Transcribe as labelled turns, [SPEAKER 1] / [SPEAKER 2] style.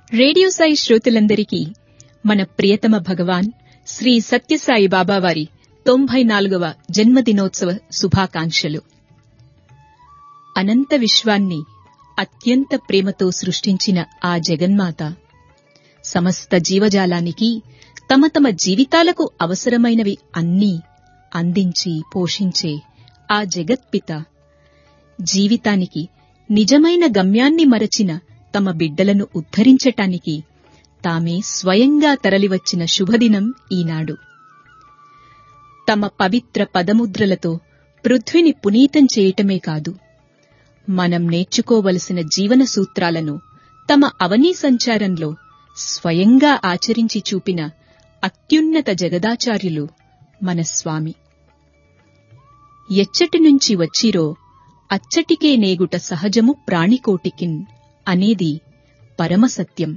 [SPEAKER 1] radio Sai శ్రోతలందరికీ మన ప్రియతమ భగవాన్ శ్రీ సత్యసాయి బాబా వారి తొంభై నాలుగవ జన్మదినోత్సవ శుభాకాంక్షలు అనంత విశ్వాన్ని అత్యంత ప్రేమతో సృష్టించిన ఆ జగన్మాత సమస్త జీవజాలానికి తమ తమ జీవితాలకు అవసరమైనవి అన్నీ అందించి పోషించే ఆ జగత్పిత జీవితానికి నిజమైన గమ్యాన్ని మరచిన తమ బిడ్డలను ఉద్ధరించటానికి తామే స్వయంగా తరలివచ్చిన శుభదినం ఈనాడు తమ పవిత్ర పదముద్రలతో పృథ్విని పునీతం చేయటమే కాదు మనం నేర్చుకోవలసిన జీవన సూత్రాలను తమ అవనీ సంచారంలో స్వయంగా ఆచరించి చూపిన అత్యున్నత జగదాచార్యులు మన స్వామి ఎచ్చటి నుంచి వచ్చిరో అచ్చటికే నేగుట సహజము ప్రాణికోటికిన్ అనేది పరమసత్యం